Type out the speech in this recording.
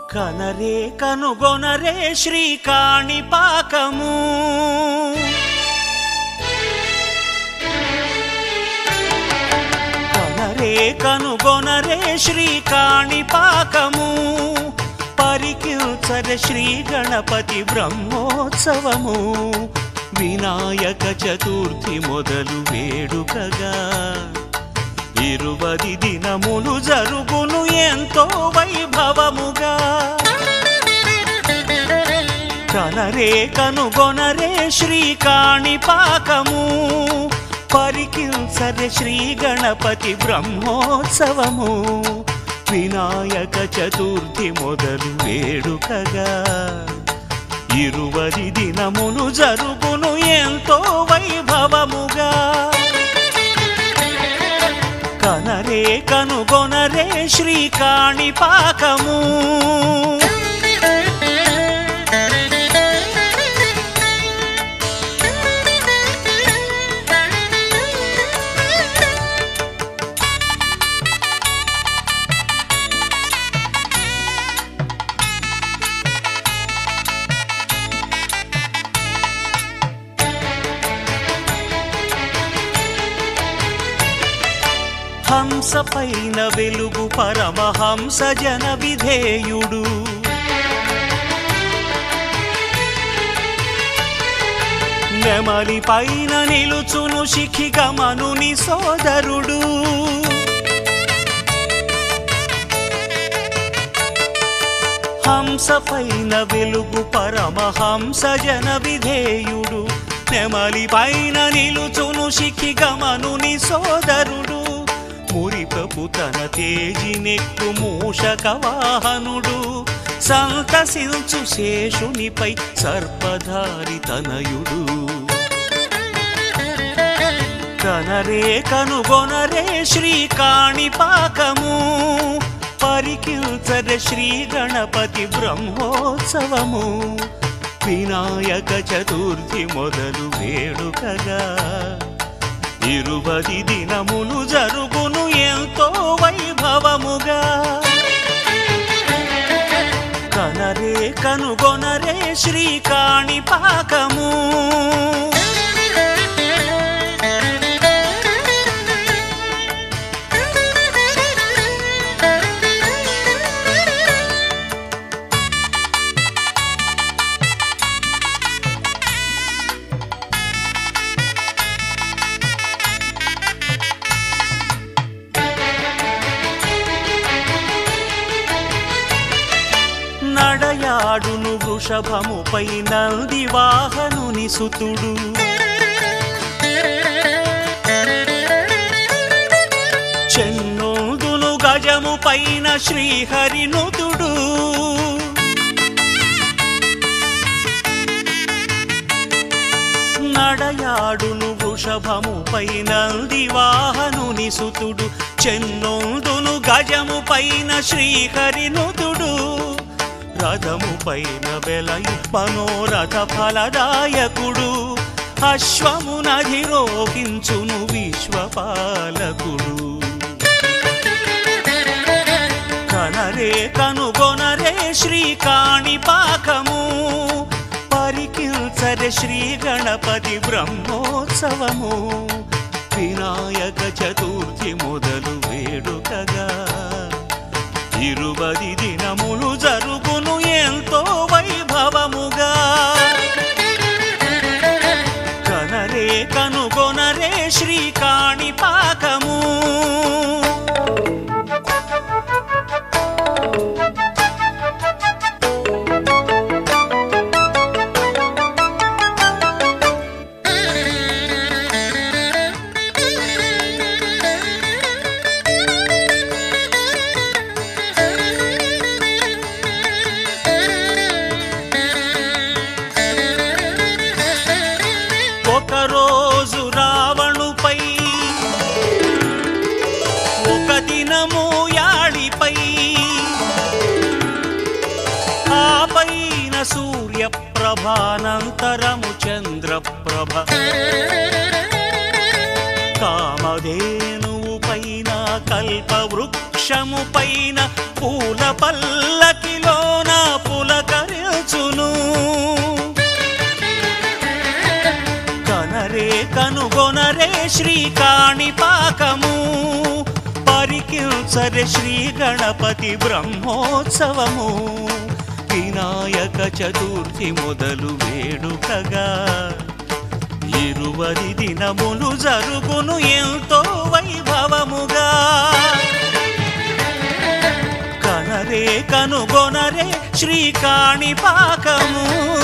కనరే కనుగొనరే శ్రీకాణి పాకము కనరే కనుగొనరే శ్రీకాణి పాకము పరికిల్చర శ్రీ గణపతి బ్రహ్మోత్సవము వినాయక చతుర్థి మొదలు వేడుకగా ఇరువది దినములు జరుగును ఎంతో వైభవముగా కనరే కనుగొనరే శ్రీకాణి పాకము పరికిల్సరే శ్రీ గణపతి బ్రహ్మోత్సవము వినాయక చతుర్థి మొదలు వేడుకగా ఇరువది దినములు జరుగును ఎంతో వైభవముగా కనరే కనుగొనరే శ్రీకాణి పాకము హంస పైన వెలుగు పరమహంస జన విధేయుడు నెమలి పైన నిలుచును శిఖిగమనుని సోదరుడు హంస పైన వెలుగు పరమహంస జన విధేయుడు నెమలి పైన నిలుచును శిఖిగమనుని సోదరుడు మురిపపు తన తేజినెక్కు మూషక వాహనుడు సంతసించు శేషునిపై సర్పధారి తనయుడు కనరే కనుగొనరే శ్రీకాణి పాకము పరికిల్చర శ్రీ గణపతి బ్రహ్మోత్సవము వినాయక చతుర్థి మొదలు వేడుకగా ఇరువది దినములు జరుగును ఎంతో వైభవముగా కనరే కనుగొనరే శ్రీకాణి పాకము నడయాడును వృషభముపై నంది వాహనుని సుతుడు చెన్నోదును గజము పైన శ్రీహరినుతుడు నడయాడును వృషభముపై నంది వాహనుని సుతుడు చెన్నోదును గజము పైన శ్రీహరినుతుడు రథము పైన వెలయు మనోరథ ఫలదాయకుడు అశ్వమునధిరోహించును విశ్వపాలకుడు కనరే కనుగొనరే శ్రీకాణి పాకము పరికిల్చరే శ్రీ గణపతి బ్రహ్మోత్సవము వినాయక చతుర్థి మొదలు వేడుకగా ఇరువది దినములు జరుగును ఎంతో వైభవముగా కనరే కనుగొనరే శ్రీకాణి పాకము ఒకరోజు రావణుపై ఒక దినము యాడిపై ఆ పైన సూర్యప్రభానంతరము చంద్రప్రభ కామధేనువు పైన కల్పవృక్షము పైన పూల పల్లకిలోన శ్రీ కాణిపాకము పరికించరే శ్రీ గణపతి బ్రహ్మోత్సవము వినాయక చతుర్థి మొదలు వేడుకగా ఇరువది దినములు జరుగును ఎంతో వైభవముగా కనరే కనుగొనరే శ్రీ కాణిపాకము